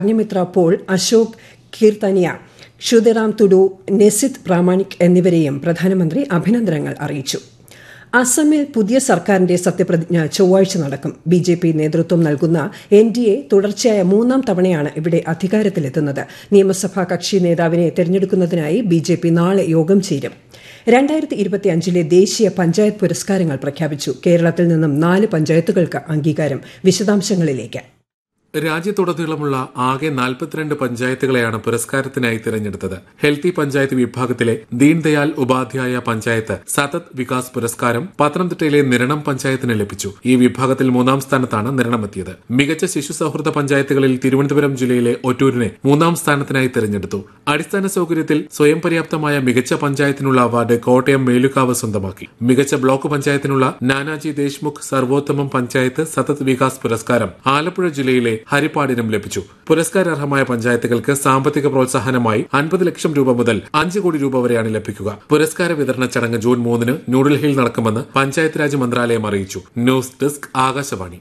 അഗ്നിമിത്ര Paul Ashok കീർത്തനിയ ക്ഷുതിറാം തുഡു നെസിത് പ്രാമാണിക് എന്നിവരെയും പ്രധാനമന്ത്രി അഭിനന്ദനങ്ങൾ അറിയിച്ചു അസമിൽ പുതിയ സർക്കാരിന്റെ സത്യപ്രതിജ്ഞ ചൊവ്വാഴ്ച നടക്കും ബി ജെ പി നേതൃത്വം നൽകുന്ന എൻ ഡി എ തുടർച്ചയായ മൂന്നാം തവണയാണ് ഇവിടെ അധികാരത്തിലെത്തുന്നത് നിയമസഭാ കക്ഷി നേതാവിനെ തെരഞ്ഞെടുക്കുന്നതിനായി ബി ജെ പി നാളെ യോഗം ചേരും രണ്ടായിരത്തി ഇരുപത്തിയഞ്ചിലെ ദേശീയ പഞ്ചായത്ത് പുരസ്കാരങ്ങൾ പ്രഖ്യാപിച്ചു കേരളത്തിൽ നിന്നും നാല് പഞ്ചായത്തുകൾക്ക് അംഗീകാരം വിശദാംശങ്ങളിലേക്ക് രാജ്യത്തുടനീളമുള്ള ആകെ നാൽപ്പത്തിരണ്ട് പഞ്ചായത്തുകളെയാണ് പുരസ്കാരത്തിനായി തിരഞ്ഞെടുത്തത് ഹെൽത്തി പഞ്ചായത്ത് വിഭാഗത്തിലെ ദീൻദയാൽ ഉപാധ്യായ പഞ്ചായത്ത് സതത് വികാസ് പുരസ്കാരം പത്തനംതിട്ടയിലെ നിരണം പഞ്ചായത്തിന് ലഭിച്ചു ഈ വിഭാഗത്തിൽ മൂന്നാം സ്ഥാനത്താണ് നിരണമെത്തിയത് മികച്ച ശിശു സൌഹൃദ പഞ്ചായത്തുകളിൽ തിരുവനന്തപുരം ജില്ലയിലെ ഒറ്റൂരിനെ മൂന്നാം സ്ഥാനത്തിനായി തിരഞ്ഞെടുത്തു അടിസ്ഥാന സൌകര്യത്തിൽ സ്വയം പര്യാപ്തമായ മികച്ച പഞ്ചായത്തിനുള്ള അവാർഡ് കോട്ടയം മേലുകാവ് സ്വന്തമാക്കി മികച്ച ബ്ലോക്ക് പഞ്ചായത്തിനുള്ള നാനാജി ദേശ്മുഖ് സർവോത്തമം പഞ്ചായത്ത് സതത് വികാസ് പുരസ്കാരം ആലപ്പുഴ ജില്ലയിലെ ഹരിപ്പാടിനും ലഭിച്ചു പുരസ്കാരാർഹമായ പഞ്ചായത്തുകൾക്ക് സാമ്പത്തിക പ്രോത്സാഹനമായി അൻപത് ലക്ഷം രൂപ മുതൽ അഞ്ച് കോടി രൂപ വരെയാണ് ലഭിക്കുക പുരസ്കാര വിതരണ ചടങ്ങ് ജൂൺ മൂന്നിന് ന്യൂഡൽഹിയിൽ നടക്കുമെന്ന് പഞ്ചായത്ത് രാജ് മന്ത്രാലയം അറിയിച്ചു ന്യൂസ് ഡെസ്ക് ആകാശവാണി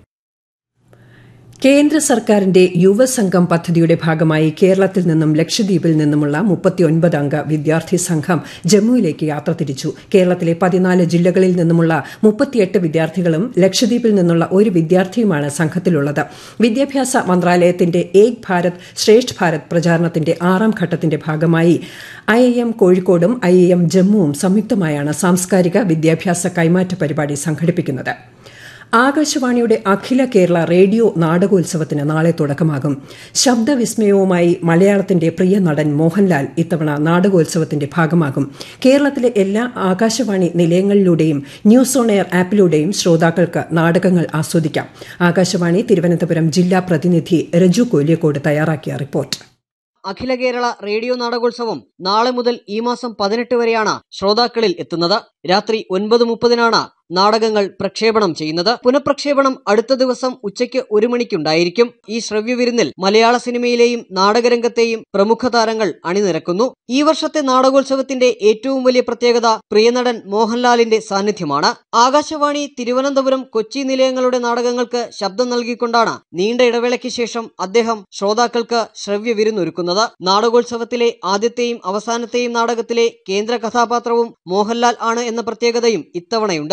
കേന്ദ്ര സർക്കാരിന്റെ യുവസംഘം പദ്ധതിയുടെ ഭാഗമായി കേരളത്തിൽ നിന്നും ലക്ഷദ്വീപിൽ നിന്നുമുള്ള മുപ്പത്തിയൊൻപത് അംഗ വിദ്യാർത്ഥി സംഘം ജമ്മുവിലേക്ക് യാത്ര തിരിച്ചു കേരളത്തിലെ പതിനാല് ജില്ലകളിൽ നിന്നുമുള്ള മുപ്പത്തിയെട്ട് വിദ്യാർത്ഥികളും ലക്ഷദ്വീപിൽ നിന്നുള്ള ഒരു വിദ്യാർത്ഥിയുമാണ് സംഘത്തിലുള്ളത് വിദ്യാഭ്യാസ മന്ത്രാലയത്തിന്റെ ഏക് ഭാരത് ശ്രേഷ്ഠ് ഭാരത് പ്രചാരണത്തിന്റെ ആറാം ഘട്ടത്തിന്റെ ഭാഗമായി ഐ ഐ എം കോഴിക്കോടും ഐ ഐ എം ജമ്മുവും സംയുക്തമായാണ് സാംസ്കാരിക വിദ്യാഭ്യാസ കൈമാറ്റ പരിപാടി സംഘടിപ്പിക്കുന്നത് ആകാശവാണിയുടെ അഖില കേരള റേഡിയോ നാടകോത്സവത്തിന് നാളെ തുടക്കമാകും ശബ്ദവിസ്മയവുമായി മലയാളത്തിന്റെ പ്രിയ നടൻ മോഹൻലാൽ ഇത്തവണ നാടകോത്സവത്തിന്റെ ഭാഗമാകും കേരളത്തിലെ എല്ലാ ആകാശവാണി നിലയങ്ങളിലൂടെയും ന്യൂസ് ഓൺ എയർ ആപ്പിലൂടെയും ശ്രോതാക്കൾക്ക് നാടകങ്ങൾ ആസ്വദിക്കാം ആകാശവാണി തിരുവനന്തപുരം ജില്ലാ പ്രതിനിധി രജു കോലിയക്കോട് തയ്യാറാക്കിയ റിപ്പോർട്ട് അഖില കേരള റേഡിയോ നാടകോത്സവം നാളെ മുതൽ ഈ മാസം പതിനെട്ട് വരെയാണ് ശ്രോതാക്കളിൽ എത്തുന്നത് രാത്രി ഒൻപത് മുപ്പതിനാണ് നാടകങ്ങൾ പ്രക്ഷേപണം ചെയ്യുന്നത് പുനഃപ്രക്ഷേപണം അടുത്ത ദിവസം ഉച്ചയ്ക്ക് ഒരു മണിക്കുണ്ടായിരിക്കും ഈ ശ്രവ്യവിരുന്നിൽ മലയാള സിനിമയിലെയും നാടകരംഗത്തെയും പ്രമുഖ താരങ്ങൾ അണിനിരക്കുന്നു ഈ വർഷത്തെ നാടകോത്സവത്തിന്റെ ഏറ്റവും വലിയ പ്രത്യേകത പ്രിയനടൻ മോഹൻലാലിന്റെ സാന്നിധ്യമാണ് ആകാശവാണി തിരുവനന്തപുരം കൊച്ചി നിലയങ്ങളുടെ നാടകങ്ങൾക്ക് ശബ്ദം നൽകിക്കൊണ്ടാണ് നീണ്ട ഇടവേളയ്ക്ക് ശേഷം അദ്ദേഹം ശ്രോതാക്കൾക്ക് ശ്രവ്യവിരുന്നൊരുക്കുന്നത് നാടകോത്സവത്തിലെ ആദ്യത്തെയും അവസാനത്തെയും നാടകത്തിലെ കേന്ദ്ര കഥാപാത്രവും മോഹൻലാൽ ആണ് എന്ന പ്രത്യേകതയും ഇത്തവണയുണ്ട്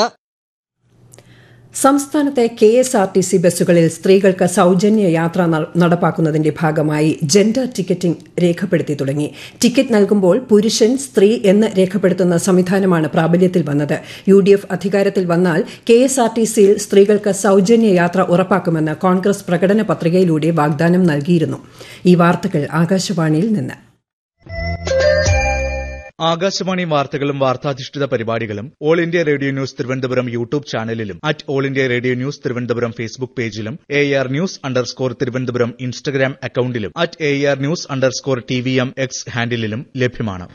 സംസ്ഥാനത്തെ K S R T C ബസ്സുകളിൽ സ്ത്രീകൾക്ക് സൌജന്യ യാത്ര നടപ്പാക്കുന്നതിന്റെ ഭാഗമായി ജെൻഡർ ടിക്കറ്റിംഗ് രേഖപ്പെടുത്തി തുടങ്ങി ടിക്കറ്റ് നൽകുമ്പോൾ പുരുഷൻ സ്ത്രീ എന്ന് രേഖപ്പെടുത്തുന്ന സംവിധാനമാണ് പ്രാബല്യത്തിൽ വന്നത് യു ഡി എഫ് അധികാരത്തിൽ വന്നാൽ കെ എസ് ആർ ടി സിയിൽ സ്ത്രീകൾക്ക് സൌജന്യ യാത്ര ഉറപ്പാക്കുമെന്ന് കോൺഗ്രസ് പ്രകടന പത്രികയിലൂടെ വാഗ്ദാനം നൽകിയിരുന്നു ഈ വാർത്തകൾ ആകാശവാണിയിൽ നിന്ന് ആകാശവാണി വാർത്തകളും വാർത്താധിഷ്ഠിത പരിപാടികളും all India radio news Thiruvananthapuram YouTube ചാനലിലും at all India radio news Thiruvananthapuram Facebook പേജിലും A R news underscore Thiruvananthapuram Instagram അക്കൌണ്ടിലും at A R news underscore T V M X ഹാൻഡിലും ലഭ്യമാണ്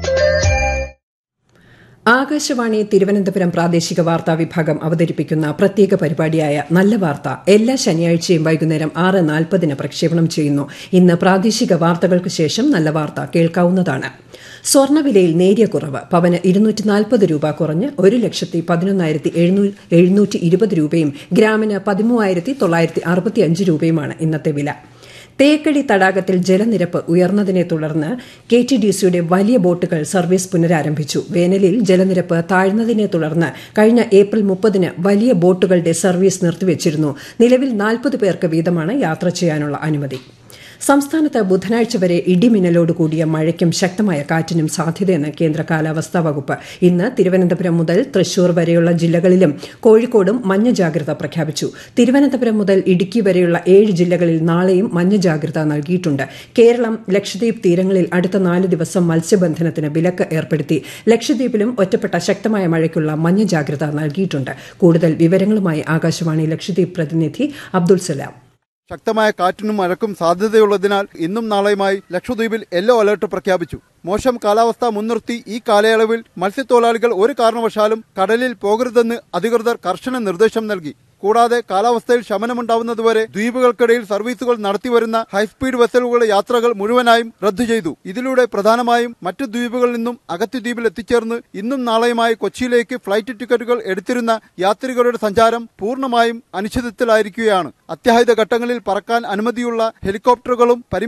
ആകാശവാണി തിരുവനന്തപുരം പ്രാദേശിക വാർത്താ വിഭാഗം അവതരിപ്പിക്കുന്ന പ്രത്യേക പരിപാടിയായ നല്ല വാർത്ത എല്ലാ ശനിയാഴ്ചയും വൈകുന്നേരം ആറ് നാൽപ്പതിന് പ്രക്ഷേപണം ചെയ്യുന്നു ഇന്ന് പ്രാദേശിക വാർത്തകൾക്ക് ശേഷം നല്ല വാർത്ത കേൾക്കാവുന്നതാണ് സ്വർണ്ണവിലയിൽ നേരിയ കുറവ് പവന് ഇരുന്നൂറ്റി നാൽപ്പത് രൂപ കുറഞ്ഞ് ഒരു ലക്ഷത്തി പതിനൊന്നായിരത്തി എഴുന്നൂറ്റി ഇരുപത് രൂപയും ഗ്രാമിന് പതിമൂവായിരത്തി തൊള്ളായിരത്തി അറുപത്തിയഞ്ച് രൂപയുമാണ് ഇന്നത്തെ വില തേക്കടി തടാകത്തിൽ ജലനിരപ്പ് ഉയർന്നതിനെ തുടർന്ന് കെ ടി ഡി സിയുടെ വലിയ ബോട്ടുകൾ സർവീസ് പുനരാരംഭിച്ചു വേനലിൽ ജലനിരപ്പ് താഴ്ന്നതിനെ തുടർന്ന് കഴിഞ്ഞ ഏപ്രിൽ മുപ്പതിന് വലിയ ബോട്ടുകളുടെ സർവീസ് നിർത്തിവച്ചിരുന്നു നിലവിൽ നാൽപ്പത് പേർക്ക് വീതമാണ് യാത്ര ചെയ്യാനുള്ള അനുമതി സംസ്ഥാനത്ത് ബുധനാഴ്ച വരെ ഇടിമിന്നലോട് കൂടിയ മഴയ്ക്കും ശക്തമായ കാറ്റിനും സാധ്യതയെന്ന് കേന്ദ്ര കാലാവസ്ഥാ വകുപ്പ് ഇന്ന് തിരുവനന്തപുരം മുതൽ തൃശൂർ വരെയുള്ള ജില്ലകളിലും കോഴിക്കോടും മഞ്ഞ ജാഗ്രത പ്രഖ്യാപിച്ചു തിരുവനന്തപുരം മുതൽ ഇടുക്കി വരെയുള്ള ഏഴ് ജില്ലകളിൽ നാളെയും മഞ്ഞ ജാഗ്രത നൽകിയിട്ടുണ്ട് കേരളം ലക്ഷദ്വീപ് തീരങ്ങളിൽ അടുത്ത നാല് ദിവസം മത്സ്യബന്ധനത്തിന് വിലക്ക് ഏർപ്പെടുത്തി ലക്ഷദ്വീപിലും ഒറ്റപ്പെട്ട ശക്തമായ മഴയ്ക്കുള്ള മഞ്ഞ ജാഗ്രത നൽകിയിട്ടുണ്ട് കൂടുതൽ വിവരങ്ങളുമായി ആകാശവാണി ലക്ഷദ്വീപ് പ്രതിനിധി അബ്ദുൾ സലാം ശക്തമായ കാറ്റിനും മഴക്കും സാധ്യതയുള്ളതിനാൽ ഇന്നും നാളെയുമായി ലക്ഷദ്വീപിൽ യെല്ലോ അലർട്ട് പ്രഖ്യാപിച്ചു മോശം കാലാവസ്ഥ മുൻനിർത്തി ഈ കാലയളവിൽ മത്സ്യത്തൊഴിലാളികൾ ഒരു കാരണവശാലും കടലിൽ പോകരുതെന്ന് അധികൃതർ കർശന നിർദ്ദേശം നൽകി കൂടാതെ കാലാവസ്ഥയിൽ ശമനമുണ്ടാവുന്നതുവരെ ദ്വീപുകൾക്കിടയിൽ സർവീസുകൾ നടത്തിവരുന്ന ഹൈസ്പീഡ് വെസലുകളുടെ യാത്രകൾ മുഴുവനായും റദ്ദു ചെയ്തു ഇതിലൂടെ പ്രധാനമായും മറ്റു ദ്വീപുകളിൽ നിന്നും അഗത്തി ദ്വീപിൽ എത്തിച്ചേർന്ന് ഇന്നും നാളെയുമായി കൊച്ചിയിലേക്ക് ഫ്ലൈറ്റ് ടിക്കറ്റുകൾ എടുത്തിരുന്ന യാത്രികരുടെ സഞ്ചാരം പൂർണ്ണമായും അനിശ്ചിതത്വത്തിലായിരിക്കുകയാണ് അത്യാഹിത ഘട്ടങ്ങളിൽ പറക്കാൻ അനുമതിയുള്ള ഹെലികോപ്റ്ററുകളും